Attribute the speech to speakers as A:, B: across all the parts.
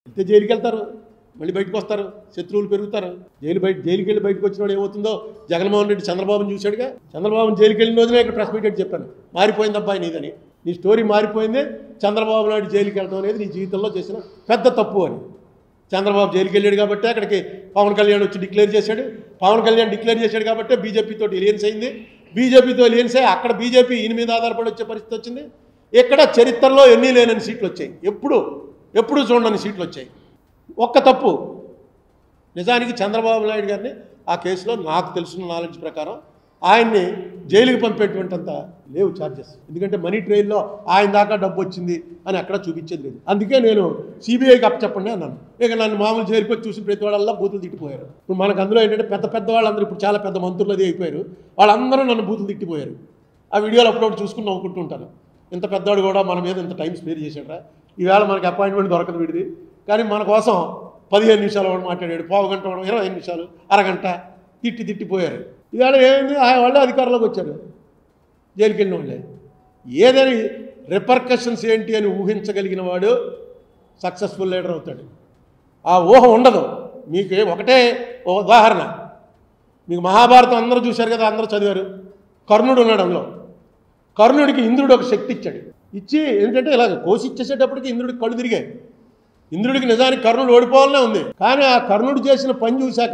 A: అయితే జైలుకి వెళ్తారు మళ్ళీ బయటకు వస్తారు శత్రువులు పెరుగుతారు జైలు బయట జైలుకి వెళ్ళి బయటకు వచ్చినప్పుడు ఏమవుతుందో జగన్మోహన్ రెడ్డి చంద్రబాబుని చూశాడుగా చంద్రబాబుని జైలుకి వెళ్ళిన రోజునే ఇక్కడ ప్రెస్ మీట్ పెట్టి చెప్పాను మారిపోయింది అబ్బాయి నీదని నీ స్టోరీ మారిపోయింది చంద్రబాబు నాయుడు జైలుకి వెళ్ళడం అనేది నీ జీవితంలో చేసిన పెద్ద తప్పు అని చంద్రబాబు జైలుకి వెళ్ళాడు కాబట్టి అక్కడికి పవన్ కళ్యాణ్ వచ్చి డిక్లేర్ చేశాడు పవన్ కళ్యాణ్ డిక్లేర్ చేశాడు కాబట్టి బీజేపీతో ఎలియన్స్ అయింది బీజేపీతో ఎలియన్స్ అయ్యి అక్కడ బీజేపీ ఈయన మీద ఆధారపడి వచ్చే పరిస్థితి వచ్చింది ఇక్కడ చరిత్రలో ఎన్ని లేనని సీట్లు వచ్చాయి ఎప్పుడు ఎప్పుడు చూడని సీట్లు వచ్చాయి ఒక్క తప్పు నిజానికి చంద్రబాబు నాయుడు గారిని ఆ కేసులో నాకు తెలిసిన నాలెడ్జ్ ప్రకారం ఆయన్ని జైలుకి పంపేటువంటింత లేవు ఛార్జెస్ ఎందుకంటే మనీ ట్రైన్లో ఆయన దాకా డబ్బు వచ్చింది అని అక్కడ చూపించేది లేదు అందుకే నేను సిబిఐకి అప్పచెప్పండి అన్నాను ఇక నన్ను మామూలు జైలుకి వచ్చి చూసిన ప్రతి వాళ్ళల్లా బూతులు తిట్టిపోయారు ఇప్పుడు మనకు అందులో ఏంటంటే పెద్ద పెద్ద వాళ్ళందరూ ఇప్పుడు చాలా పెద్ద మంత్రులు అది అయిపోయారు వాళ్ళందరూ నన్ను బూతులు తిట్టిపోయారు ఆ వీడియోలు అప్పుడప్పుడు చూసుకుని నవ్వుకుంటూ ఉంటాను ఇంత పెద్దవాడు కూడా మన మీద ఇంత టైం స్పేర్ చేశాడు ఈవేళ మనకి అపాయింట్మెంట్ దొరకదు వీడిది కానీ మన కోసం పదిహేను నిమిషాలు వాడు మాట్లాడాడు పావు గంట వాడు ఇరవై ఐదు నిమిషాలు అరగంట తిట్టి తిట్టిపోయారు ఈవేళ ఏమైంది ఆ వాళ్ళే అధికారంలోకి వచ్చారు జైలుకి వెళ్ళిన వాళ్ళే ఏదని రిపర్కషన్స్ ఏంటి అని ఊహించగలిగిన వాడు సక్సెస్ఫుల్ లీడర్ అవుతాడు ఆ ఊహ ఉండదు మీకు ఏ- ఒకటే ఓ ఉదాహరణ మీకు మహాభారతం అందరూ చూశారు కదా అందరూ చదివారు కర్ణుడు ఉన్నాడు అందులో కర్ణుడికి ఇంద్రుడు ఒక శక్తి ఇచ్చాడు ఇచ్చి ఏంటంటే ఇలాగ కోసి ఇచ్చేసేటప్పటికి ఇంద్రుడికి కళ్ళు తిరిగాయి ఇంద్రుడికి నిజానికి కర్ణుడు ఓడిపోవాలనే ఉంది కానీ ఆ కర్ణుడు చేసిన పని చూశాక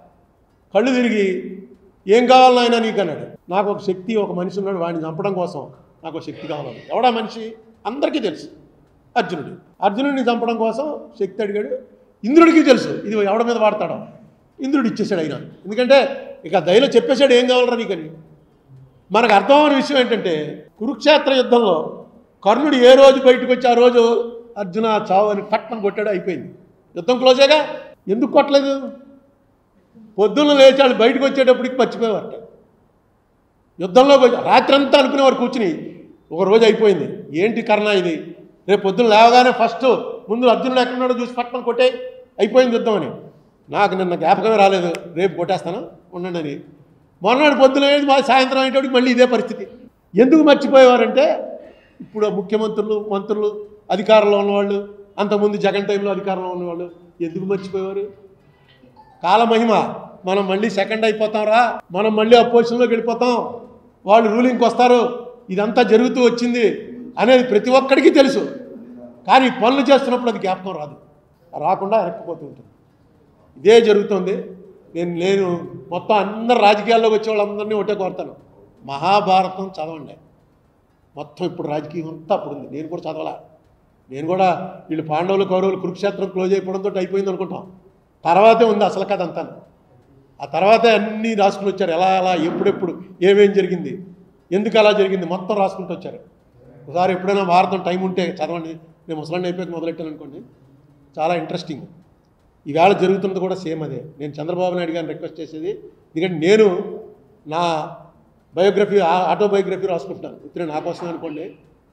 A: కళ్ళు తిరిగి ఏం కావాలి నాయనా నీకు అన్నాడు నాకు ఒక శక్తి ఒక మనిషి ఉన్నాడు వాడిని చంపడం కోసం నాకు ఒక శక్తి కావాలి ఎవడా మనిషి అందరికీ తెలుసు అర్జునుడు అర్జునుడిని చంపడం కోసం శక్తి అడిగాడు ఇంద్రుడికి తెలుసు ఇది ఎవడ మీద వాడతాడో ఇంద్రుడు ఇచ్చేసాడు అయినా ఎందుకంటే ఇక దయలో చెప్పేశాడు ఏం కావాలరా నీకని మనకు అర్థమైన విషయం ఏంటంటే కురుక్షేత్ర యుద్ధంలో కర్ణుడు ఏ రోజు బయటకు వచ్చి ఆ రోజు అర్జున చావు అని పట్టణం కొట్టాడు అయిపోయింది యుద్ధం క్లోజేగా ఎందుకు కొట్టలేదు పొద్దున్న లేచాడు బయటకు వచ్చేటప్పటికి మర్చిపోయేవారట యుద్ధంలోకి వచ్చి రాత్రంతా అనుకునేవారు కూర్చుని ఒక రోజు అయిపోయింది ఏంటి కర్ణ ఇది రేపు పొద్దున్న లేవగానే ఫస్ట్ ముందు అర్జునుడు ఎక్కడున్నాడో చూసి పట్టణం కొట్టే అయిపోయింది యుద్ధం అని నాకు నిన్న జ్ఞాపకమే రాలేదు రేపు కొట్టేస్తాను ఉండండి అని మొన్నటి పొద్దున అయ్యేది మా సాయంత్రం అయ్యేటప్పటికి మళ్ళీ ఇదే పరిస్థితి ఎందుకు మర్చిపోయేవారంటే ఇప్పుడు ముఖ్యమంత్రులు మంత్రులు అధికారంలో ఉన్నవాళ్ళు అంతకుముందు జగన్ టైంలో అధికారంలో ఉన్నవాళ్ళు ఎందుకు మర్చిపోయేవారు కాలమహిమ మనం మళ్ళీ సెకండ్ అయిపోతాం రా మనం మళ్ళీ అపోజిషన్లోకి వెళ్ళిపోతాం వాళ్ళు రూలింగ్కి వస్తారు ఇదంతా జరుగుతూ వచ్చింది అనేది ప్రతి ఒక్కడికి తెలుసు కానీ పనులు చేస్తున్నప్పుడు అది జ్ఞాపకం రాదు రాకుండా వెనక్కిపోతూ ఉంటుంది ఇదే జరుగుతుంది నేను నేను మొత్తం అందరు రాజకీయాల్లోకి వచ్చే వాళ్ళందరినీ ఒకటే కోరుతాను మహాభారతం చదవండి మొత్తం ఇప్పుడు రాజకీయం అంతా అప్పుడు ఉంది నేను కూడా చదవాలా నేను కూడా వీళ్ళు పాండవులు కౌరవులు కురుక్షేత్రం క్లోజ్ అయిపోవడంతో అయిపోయింది అనుకుంటాం తర్వాతే ఉంది అసలు కథ అంతా ఆ తర్వాతే అన్నీ రాసుకుని వచ్చారు ఎలా ఎలా ఎప్పుడెప్పుడు ఏమేం జరిగింది ఎందుకు అలా జరిగింది మొత్తం రాసుకుంటూ వచ్చారు ఒకసారి ఎప్పుడైనా భారతం టైం ఉంటే చదవండి నేను ముసలాన్ని అయిపోయాక మొదలెట్టాను అనుకోండి చాలా ఇంట్రెస్టింగ్ ఈవేళ జరుగుతున్నది కూడా సేమ్ అదే నేను చంద్రబాబు నాయుడు గారిని రిక్వెస్ట్ చేసేది ఎందుకంటే నేను నా బయోగ్రఫీ ఆటోబయోగ్రఫీ రాసుకుంటున్నాను ఇప్పుడు నా కోసం అనుకోండి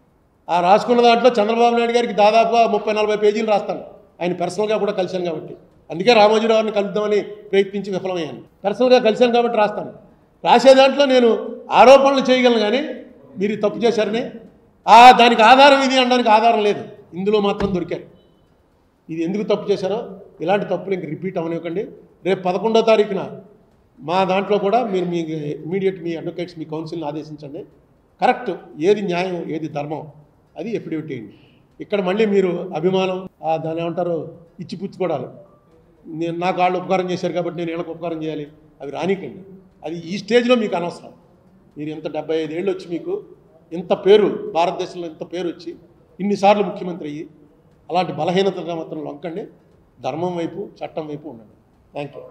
A: ఆ రాసుకున్న దాంట్లో చంద్రబాబు నాయుడు గారికి దాదాపుగా ముప్పై నలభై పేజీలు రాస్తాను ఆయన పర్సనల్గా కూడా కలిశాను కాబట్టి అందుకే రామోజీరావు గారిని కలుద్దామని ప్రయత్నించి విఫలమయ్యాను పర్సనల్గా కలిశాను కాబట్టి రాస్తాను రాసే దాంట్లో నేను ఆరోపణలు చేయగలను కానీ మీరు ఈ తప్పు చేశారని ఆ దానికి ఆధారం ఇది అనడానికి ఆధారం లేదు ఇందులో మాత్రం దొరికారు ఇది ఎందుకు తప్పు చేశారో ఇలాంటి తప్పులు ఇంక రిపీట్ అవనివ్వకండి రేపు పదకొండో తారీఖున మా దాంట్లో కూడా మీరు మీ ఇమీడియట్ మీ అడ్వకేట్స్ మీ కౌన్సిల్ని ఆదేశించండి కరెక్ట్ ఏది న్యాయం ఏది ధర్మం అది ఎఫిడేవిట్ చేయండి ఇక్కడ మళ్ళీ మీరు అభిమానం ఆ దాని ఏమంటారు ఇచ్చిపుచ్చుకోవడాలు నేను నాకు వాళ్ళు ఉపకారం చేశారు కాబట్టి నేను వీళ్ళకి ఉపకారం చేయాలి అవి రానికండి అది ఈ స్టేజ్లో మీకు అనవసరం మీరు ఇంత డెబ్బై ఐదు ఏళ్ళు వచ్చి మీకు ఇంత పేరు భారతదేశంలో ఇంత పేరు వచ్చి ఇన్నిసార్లు ముఖ్యమంత్రి అయ్యి అలాంటి బలహీనతగా మాత్రం లొంకండి ధర్మం వైపు చట్టం వైపు ఉండండి థ్యాంక్ యూ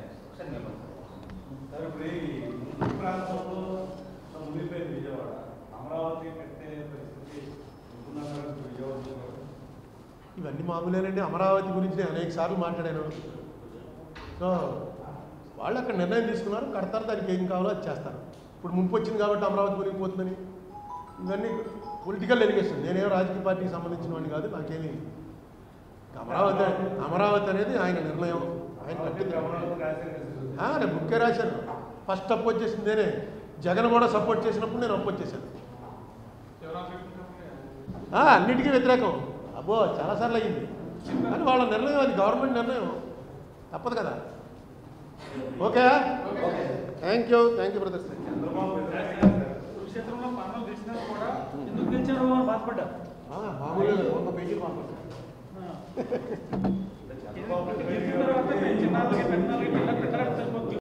B: సార్ ఇప్పుడు ఈ ముందు ప్రాంతంలో మునిగిపోయింది విజయవాడ అమరావతి కట్టే పరిస్థితి అనుకున్నారు విజయవాడ
A: ఇవన్నీ మామూలేనండి అమరావతి గురించి నేను అనేక సార్లు మాట్లాడాను సో వాళ్ళు అక్కడ నిర్ణయం తీసుకున్నారు కడతారు దానికి ఏం కావాలో అది చేస్తారు ఇప్పుడు ముంపు వచ్చింది కాబట్టి అమరావతి మునిగిపోతుందని ఇవన్నీ పొలిటికల్ ఎలిగేషన్ నేనేం రాజకీయ పార్టీకి సంబంధించిన వాడిని కాదు నాకేమి అమరావతి అమరావతి అనేది ఆయన నిర్ణయం ఆయన కట్టింది
B: అమరావతి రాశారు కదా సార్.
A: ఆ, నేను బుక్కే రాశాను ఫస్ట్ అపోజ్ చేసింది నేనే జగన్ కూడా సపోర్ట్ చేసినప్పుడు నేను అపోజ్ చేశాను ఆ, అన్నిటికీ వ్యతిరేకం అబ్బో చాలాసార్లు అయ్యింది కానీ వాళ్ళ నిర్ణయం అది గవర్నమెంట్ నిర్ణయం తప్పదు కదా okay thank you thank you brothers
B: Chandrababu వ్యతిరేకంగా
C: కురుక్షేత్రంలో పనులు గెలిచినా కూడా ఎందుకు గెలిచారు అని బాధపడ్డారు
A: మామూలుగా వంద పేజీలు మాట్లాడతారు
C: ఆ.
B: చంద్రబాబు
C: గెలిచిన
B: వ్యతిరేకంగా
C: తర్వాత చిన్నాళ్ళకి పెద్దనాళ్ళకి పిల్లలకి